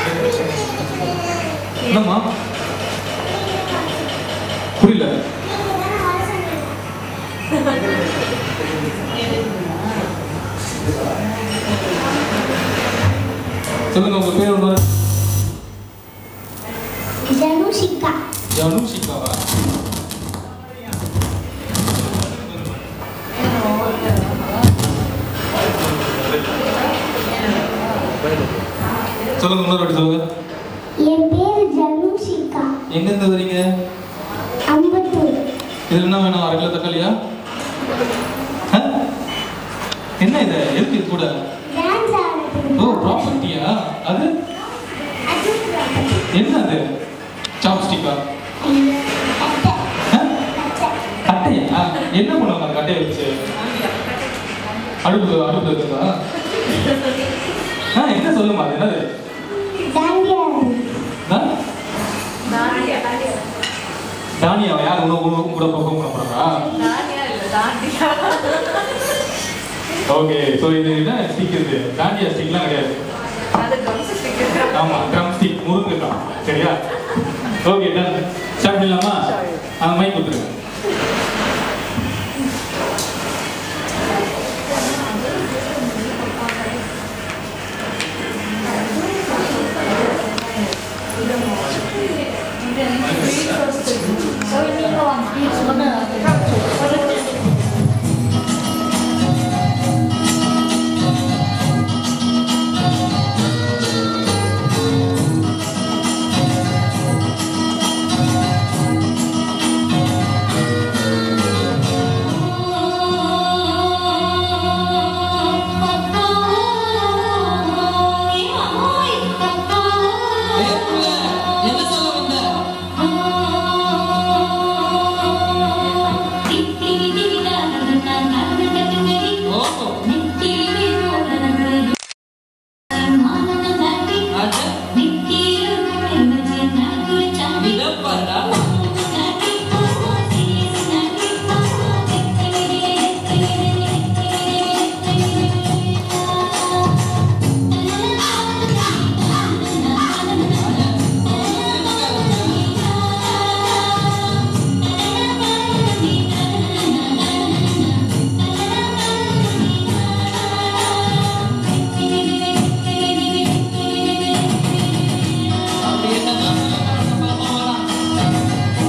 என்னம்மா புரியல சொல்லுங்க உங்க பேர் ஒன்று ஜனுஷிகா ஜனுஷிகாவா சொல்லுங்க இன்னொரு வாட்டி சொல்லுங்க என் பேர் ஜனுஷிகா எங்கேருந்து வரீங்க அம்பத்தூர் இதுல என்ன வேணும் அரை கிலோ தக்காளியா ஆ? என்ன இது எதுக்கு இது கூட டான்ஸ் ஓ ஆடுறதுக்கு ப்ராப்பர்ட்டியா அது அது என்ன அது சாப்ஸ்டிக்கா அத்தை அத்தை கட்டையா என்ன பண்ணுவாங்க அந்த கட்டையை வச்சு அடுப்பு அடுப்பு இருக்குதா ஆ என்ன சொல்லுமா அது என்னது தாண்டியா ஆ? தானியா யார் உணவு உணவு கூட பக்கம் பண்ண போறா ஓகே ஸோ இது என்ன ஸ்டிக் இது தாண்டியா ஸ்டிக்லாம் கிடையாது ஆமா ட்ரம் ஸ்டிக் முருங்கைக்காய் சரியா ஓகே டன் ஸ்டார்ட் பண்ணலாமா அந்த மைக் கொடுத்துருங்க என்ன சொல்ல வந்த ஓஹோ அட இதப்பாடா அப்படி என்ன பாப்பா வரலாம்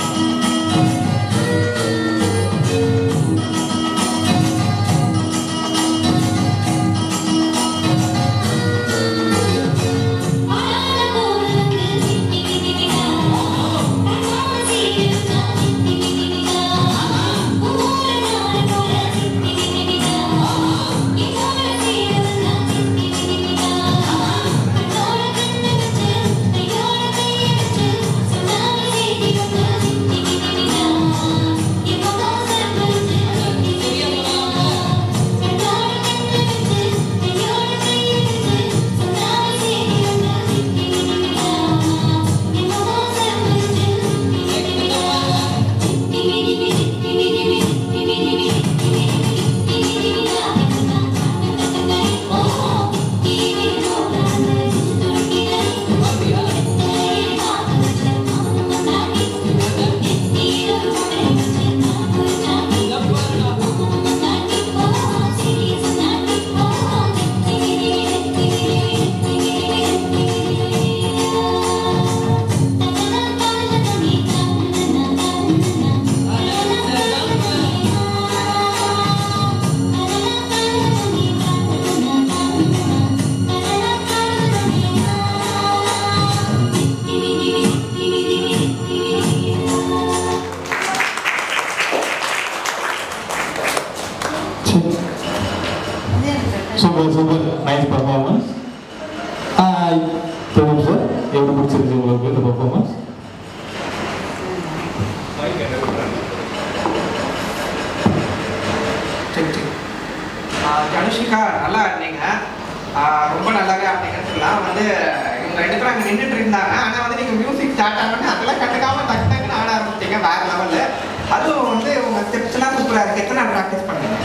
super super nice performance hi Prabhu sir எப்படி பிடிச்சிருக்கு உங்களுக்கு இந்த பர்ஃபார்மன்ஸ் சரி சரி ஆஹ் தனுஷிகா நல்லா ஆடினீங்க ஆஹ் ரொம்ப நல்லாவே ஆடினீங்கன்னு சொல்லலாம் வந்து இவங்க ரெண்டு பேரும் அங்கே நின்றுட்டு இருந்தாங்க ஆனால் வந்து நீங்கள் மியூசிக் ஸ்டார்ட் ஆனோடனே அதெல்லாம் கண்டுக்காம டக்கு டக்குன்னு ஆட ஆரம்பிச்சிங்க வேற லெவலில் அதுவும் வந்து உங்க ஸ்டெப்ஸ்லாம் சூப்பராக இருக்கு எத்தனை நாள் ப்ராக்டிஸ் பண்ணீங்க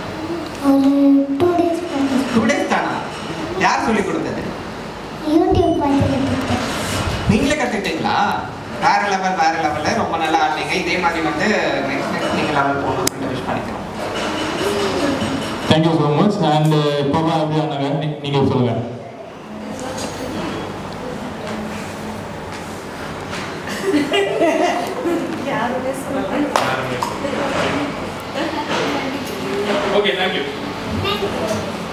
ஒரு டூ டேஸ் டூ டேஸ் தானா யார் சொல்லி கொடுத்தது யூடியூப் வேற லெவல் வேற லெவலில் ரொம்ப நல்லா ஆடினீங்க இதே மாதிரி வந்து நெக்ஸ்ட் நெக்ஸ்ட் நீங்கள் லெவல் போகணும்னு விஷ் பண்ணிக்கிறோம் தேங்க்யூ ஸோ மச் அண்ட் இப்போலாம் எப்படி ஆனாங்க நீ- நீங்க சொல்லுங்க ஓகே தேங்க்யூ Thank you.